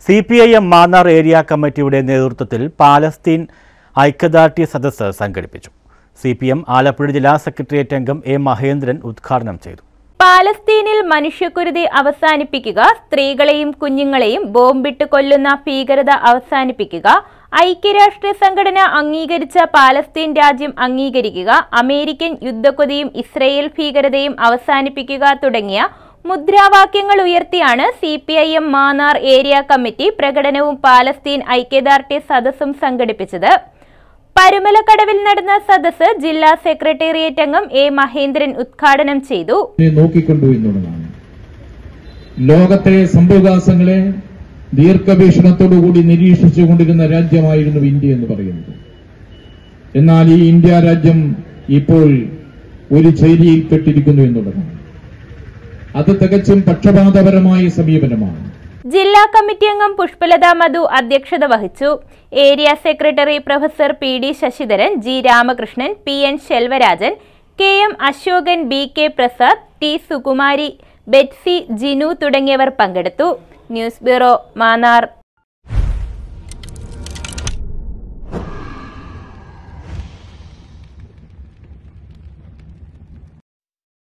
C P I M Mannar area കമ്മിറ്റിയുടെ നേതൃത്വത്തിൽ Palestine ഐക്യദാർഢ്യ സദസ്സ് സംഘടിപ്പിച്ചു സി പി എം ആലപ്പുഴ ജില്ലാ സെക്രട്ടേറിയറ്റ് അംഗം എ മഹേന്ദ്രൻ ഉദ്ഘാടനം ചെയ്തു പാലസ്തീനിൽ മനുഷ്യക്കുരുതി അവസാനിപ്പിക്കുക സ്ത്രീകളെയും കുഞ്ഞുങ്ങളെയും ബോംബിട്ട് കൊല്ലുന്ന ഭീകരത അവസാനിപ്പിക്കുക ഐക്യരാഷ്ട്ര സംഘടന അംഗീകരിച്ച പാലസ്തീൻ രാജ്യം അംഗീകരിക്കുക അമേരിക്കൻ യുദ്ധക്കൊതിയും ഇസ്രയേൽ ഭീകരതയും അവസാനിപ്പിക്കുക തുടങ്ങിയ മുദ്രാവാക്യങ്ങൾ ഉയർത്തിയാണ് C P I M Mannar area committee പ്രകടനവും പാലസ്തീൻ ഐക്യദാർഢ്യ സദസ്സും സംഘടിപ്പിച്ചത് പരുമലക്കടവിൽ നടന്ന സദസ്സ് ജില്ലാ സെക്രട്ടേറിയറ്റ് അംഗം എ മഹേന്ദ്രൻ ഉദ്ഘാടനം ചെയ്തു ഇതിനെ നോക്കിക്കൊണ്ടു എന്നുള്ളതാണ് ലോകത്തെ സംഭവവികാസങ്ങളെ ദീർഘവീക്ഷണത്തോടുകൂടി നിരീക്ഷിച്ചുകൊണ്ടിരുന്ന രാജ്യമായിരുന്നു ഇന്ത്യ എന്ന് പറയുന്നത് എന്നാൽ ഈ ഇന്ത്യ രാജ്യം ഇപ്പോൾ ഒരു ചേരിയിൽ പെട്ടിരിക്കുന്നു എന്നുള്ളതാണ് അത് തികച്ചും പക്ഷപാതപരമായ സമീപനമാണ് ജില്ലാ കമ്മിറ്റി അംഗം പുഷ്പലത മധു അധ്യക്ഷത വഹിച്ചു area secretary professor P D Sasidharan G Ramakrishnan P N Selvarajan K M Ashokan B K Prasad T Sukumari Betsy Jinu തുടങ്ങിയവർ പങ്കെടുത്തു ന്യൂസ് ബ്യൂറോ മാന്നാർ